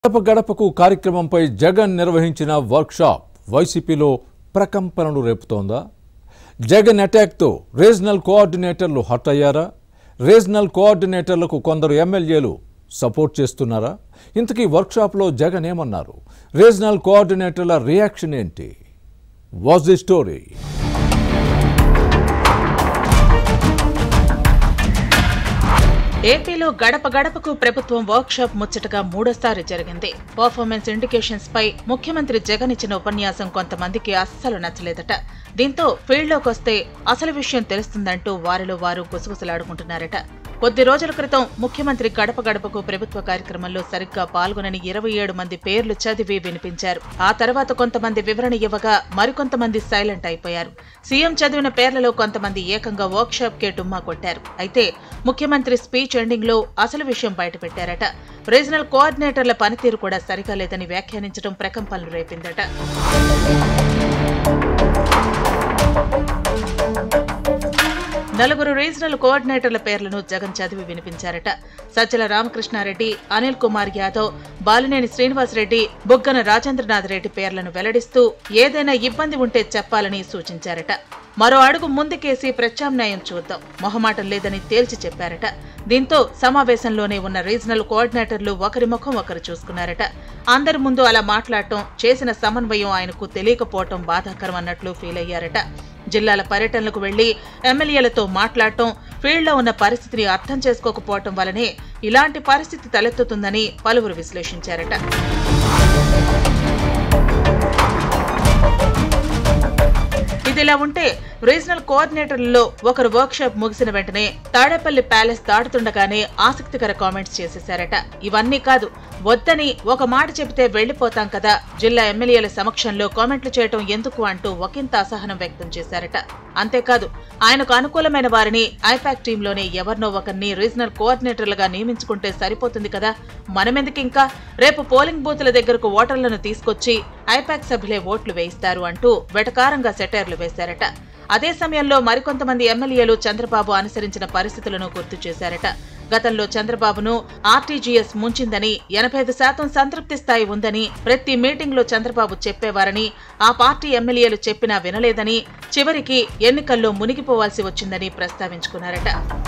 గడప గడపకు కార్యక్రమంపై జగన్ నిర్వహించిన వర్క్షాప్ వైసీపీలో ప్రకంపనలు రేపుతోందా జగన్ అటాక్తో రీజనల్ కోఆర్డినేటర్లు హట్ అయ్యారా రీజనల్ కోఆర్డినేటర్లకు కొందరు ఎమ్మెల్యేలు సపోర్ట్ చేస్తున్నారా ఇంతకీ వర్క్షాప్లో జగన్ ఏమన్నారు రీజనల్ కోఆర్డినేటర్ల రియాక్షన్ ఏంటి వాజ్ ది స్టోరీ ఏపీలో గడప గడపకు ప్రభుత్వం వర్క్షాప్ ముచ్చటగా మూడోసారి జరిగింది పర్ఫార్మెన్స్ ఇండికేషన్స్ పై ముఖ్యమంత్రి జగన్ ఇచ్చిన ఉపన్యాసం కొంతమందికి అస్సలు నచ్చలేదట దీంతో ఫీల్డ్లోకి వస్తే అసలు విషయం తెలుస్తుందంటూ వారిలో వారు గుసగుసలాడుకుంటున్నారట కొద్ది రోజుల క్రితం ముఖ్యమంత్రి గడప గడపకు ప్రభుత్వ కార్యక్రమంలో సరిగ్గా పాల్గొనని ఇరవై ఏడు మంది పేర్లు చదివి వినిపించారు ఆ తర్వాత కొంతమంది వివరణ ఇవ్వగా మరికొంతమంది సైలెంట్ అయిపోయారు సీఎం చదివిన పేర్లలో కొంతమంది ఏకంగా వర్క్షాప్ కే డుమ్మా కొట్టారు అయితే ముఖ్యమంత్రి స్పీచ్ ఎండింగ్ లో అసలు విషయం బయటపెట్టారట రీజనల్ కోఆర్డినేటర్ల పనితీరు కూడా సరిగా లేదని వ్యాఖ్యానించడం ప్రకంపనలు రేపిందట నలుగురు రీజనల్ కోఆర్డినేటర్ల పేర్లను జగన్ చదివి వినిపించారట సజ్జల రామకృష్ణారెడ్డి అనిల్ కుమార్ యాదవ్ బాలినేని శ్రీనివాసరెడ్డి బుగ్గన రాజేంద్రనాథ్ రెడ్డి పేర్లను వెల్లడిస్తూ ఏదైనా ఇబ్బంది ఉంటే చెప్పాలని సూచించారట మరో అడుగు ముందుకేసి ప్రత్యామ్నాయం చూద్దాం మొహమాటం లేదని తేల్చి చెప్పారట దీంతో సమావేశంలోనే ఉన్న రీజనల్ కోఆర్డినేటర్లు ఒకరి ముఖం ఒకరు చూసుకున్నారట అందరి ముందు అలా మాట్లాడటం చేసిన సమన్వయం ఆయనకు తెలియకపోవటం బాధాకరం అన్నట్లు ఫీల్ అయ్యారట జిల్లాల పర్యటనలకు వెళ్లి ఎమ్మెల్యేలతో మాట్లాడటం ఫీల్డ్లో ఉన్న పరిస్థితిని అర్థం చేసుకోకపోవటం వల్లనే ఇలాంటి పరిస్థితి తలెత్తుతుందని పలువురు విశ్లేషించారట ఇదిలా ఉంటే రీజనల్ కోఆర్డినేటర్లలో ఒకరు వర్క్షాప్ ముగిసిన వెంటనే తాడేపల్లి ప్యాలెస్ దాటుతుండగానే ఆసక్తికర కామెంట్స్ చేసేశారట ఇవన్నీ కాదు వద్దని ఒక మాట చెబితే వెళ్లిపోతాం కదా జిల్లా ఎమ్మెల్యేల సమక్షంలో కామెంట్లు చేయటం ఎందుకు అంటూ ఒకంత అసహనం వ్యక్తం చేశారట అంతేకాదు ఆయనకు అనుకూలమైన వారిని ఐపాక్ టీంలోనే ఎవరినో ఒకరిని రీజనల్ కోఆర్డినేటర్లుగా నియమించుకుంటే సరిపోతుంది కదా మనమెందుకు ఇంకా రేపు పోలింగ్ బూతుల దగ్గరకు ఓటర్లను తీసుకొచ్చి ఐపాక్ సభ్యులే ఓట్లు వేయిస్తారు అంటూ వెటకారంగా సెటైర్లు వేశారట అదే సమయంలో మరికొంతమంది ఎమ్మెల్యేలు చంద్రబాబు అనుసరించిన పరిస్థితులను గుర్తు చేశారట గతంలో చంద్రబాబును ఆర్టీజీఎస్ ముంచిందని ఎనభై ఐదు శాతం సంతృప్తి స్థాయి ఉందని ప్రతి మీటింగ్లో చంద్రబాబు చెప్పేవారని ఆ పార్టీ ఎమ్మెల్యేలు చెప్పినా వినలేదని చివరికి ఎన్నికల్లో మునిగిపోవాల్సి వచ్చిందని ప్రస్తావించుకున్నారట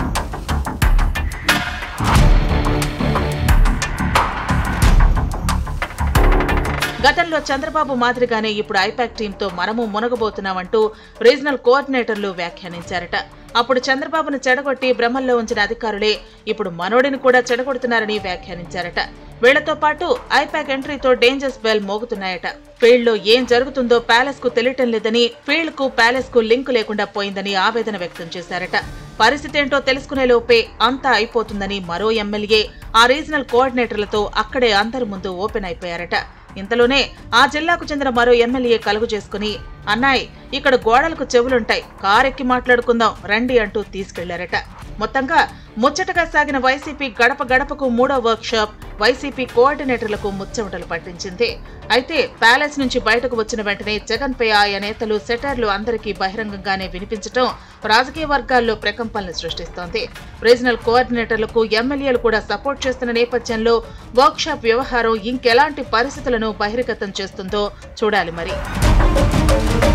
గతంలో చంద్రబాబు మాదిరిగానే ఇప్పుడు ఐపాక్ టీంతో మనము మునగబోతున్నామంటూ రీజనల్ కోఆర్డినేటర్లు వ్యాఖ్యానించారట అప్పుడు చంద్రబాబును చెడగొట్టి బ్రహ్మల్లో ఉంచిన అధికారులే ఇప్పుడు మనోడిని కూడా చెడగొడుతున్నారని వ్యాఖ్యానించారట వీళ్లతో పాటు ఐపాక్ ఎంట్రీతో డేంజర్స్ బెల్ మోగుతున్నాయట ఫీల్డ్ లో ఏం జరుగుతుందో ప్యాలెస్ కు తెలియటం లేదని ఫీల్డ్ కు ప్యాలెస్ కు లింక్ లేకుండా పోయిందని ఆవేదన వ్యక్తం చేశారట పరిస్థితి ఏంటో తెలుసుకునే లోపే అంతా అయిపోతుందని మరో ఎమ్మెల్యే ఆ రీజనల్ కోఆర్డినేటర్లతో అక్కడే అందరి ముందు ఓపెన్ అయిపోయారట ఇంతలోనే ఆ జిల్లాకు చెందిన మరో ఎమ్మెల్యే కలుగు చేసుకుని అన్నాయ్ ఇక్కడ గోడలకు చెవులుంటాయి కారెక్కి మాట్లాడుకుందాం రండి అంటూ తీసుకెళ్లారట మొత్తంగా ముచ్చటగా సాగిన వైసీపీ గడప గడపకు మూడో వర్క్ షాప్ వైసీపీ కోఆర్డినేటర్లకు ముచ్చమటలు పట్టించింది అయితే ప్యాలెస్ నుంచి బయటకు వచ్చిన వెంటనే జగన్ పై ఆయా నేతలు సెటర్లు అందరికీ బహిరంగంగానే వినిపించడం రాజకీయ వర్గాల్లో ప్రకంపనలు సృష్టిస్తోంది రీజనల్ కోఆర్డినేటర్లకు ఎమ్మెల్యేలు కూడా సపోర్ట్ చేస్తున్న నేపథ్యంలో వర్క్ షాప్ వ్యవహారం ఇంకెలాంటి పరిస్థితులను బహిర్గతం చేస్తుందో చూడాలి మరి